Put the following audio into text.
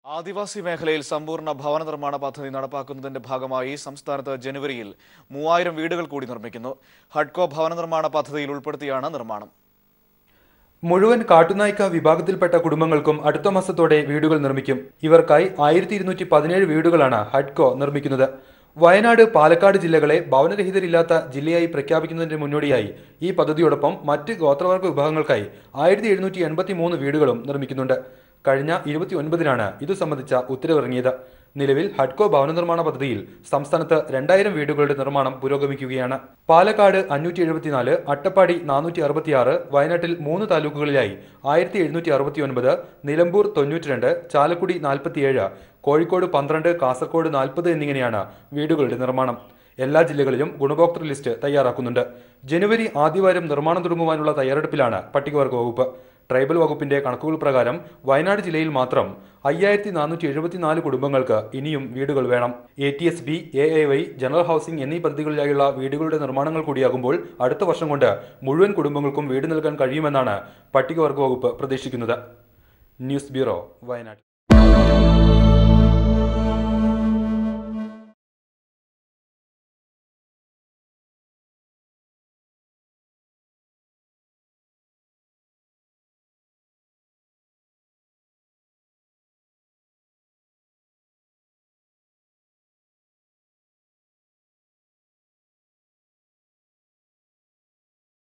ആദിവാസി മേഖലയിൽ സമ്പൂർണ്ണ ഭവന നിർമ്മാണ പദ്ധതി നടപ്പാക്കുന്നതിന്റെ ഭാഗമായി സംസ്ഥാനത്ത് ജനുവരിയിൽ മൂവായിരം വീടുകൾ കൂടി നിർമ്മിക്കുന്നു ഹഡ്കോ ഭവന നിർമ്മാണ പദ്ധതിയിൽ ഉൾപ്പെടുത്തിയാണ് നിർമ്മാണം മുഴുവൻ കാട്ടുനായ്ക്ക വിഭാഗത്തിൽപ്പെട്ട കുടുംബങ്ങൾക്കും അടുത്ത മാസത്തോടെ വീടുകൾ നിർമ്മിക്കും ഇവർക്കായി ആയിരത്തി ഇരുന്നൂറ്റി പതിനേഴ് വീടുകളാണ് ഹഡ്കോ നിർമ്മിക്കുന്നത് വയനാട് പാലക്കാട് ജില്ലകളെ ഭവനരഹിതരില്ലാത്ത ജില്ലയായി പ്രഖ്യാപിക്കുന്നതിന് മുന്നോടിയായി ഈ പദ്ധതിയോടൊപ്പം മറ്റ് ഗോത്രവർഗ വിഭാഗങ്ങൾക്കായി ആയിരത്തി എഴുന്നൂറ്റി എൺപത്തി മൂന്ന് വീടുകളും നിർമ്മിക്കുന്നുണ്ട് കഴിഞ്ഞ ഇരുപത്തി ഒൻപതിനാണ് ഇതു സംബന്ധിച്ച ഉത്തരവിറങ്ങിയത് നിലവിൽ ഹഡ്കോ ഭവന നിർമ്മാണ പദ്ധതിയിൽ സംസ്ഥാനത്ത് രണ്ടായിരം വീടുകളുടെ നിർമ്മാണം പുരോഗമിക്കുകയാണ് പാലക്കാട് അഞ്ഞൂറ്റി എഴുപത്തിനാല് അട്ടപ്പാടി നാനൂറ്റി അറുപത്തിയാറ് വയനാട്ടിൽ മൂന്ന് താലൂക്കുകളിലായി ആയിരത്തി എഴുന്നൂറ്റി അറുപത്തി ഒൻപത് നിലമ്പൂർ തൊണ്ണൂറ്റിരണ്ട് ചാലക്കുടി നാൽപ്പത്തിയേഴ് കോഴിക്കോട് പന്ത്രണ്ട് കാസർഗോഡ് നാൽപ്പത് എന്നിങ്ങനെയാണ് വീടുകളുടെ നിർമ്മാണം എല്ലാ ജില്ലകളിലും ഗുണഭോക്തൃ ലിസ്റ്റ് തയ്യാറാക്കുന്നുണ്ട് ജനുവരി ആദ്യവാരം നിർമ്മാണം തുടങ്ങുവാനുള്ള തയ്യാറെടുപ്പിലാണ് പട്ടികവർഗ വകുപ്പ് ട്രൈബൽ വകുപ്പിന്റെ കണക്കുകൾ പ്രകാരം വയനാട് ജില്ലയിൽ മാത്രം അയ്യായിരത്തി നാനൂറ്റി എഴുപത്തിനാല് കുടുംബങ്ങൾക്ക് ഇനിയും വീടുകൾ വേണം A T S B A A Y general housing എന്നീ പദ്ധതികളിലായുള്ള വീടുകളുടെ നിർമ്മാണങ്ങൾ കൂടിയാകുമ്പോൾ അടുത്ത വർഷം കൊണ്ട് മുഴുവൻ കുടുംബങ്ങൾക്കും വീട് നൽകാൻ കഴിയുമെന്നാണ് പട്ടികവർഗ വകുപ്പ് പ്രതീക്ഷിക്കുന്നത് ന്യൂസ് ബ്യൂറോ വയനാട്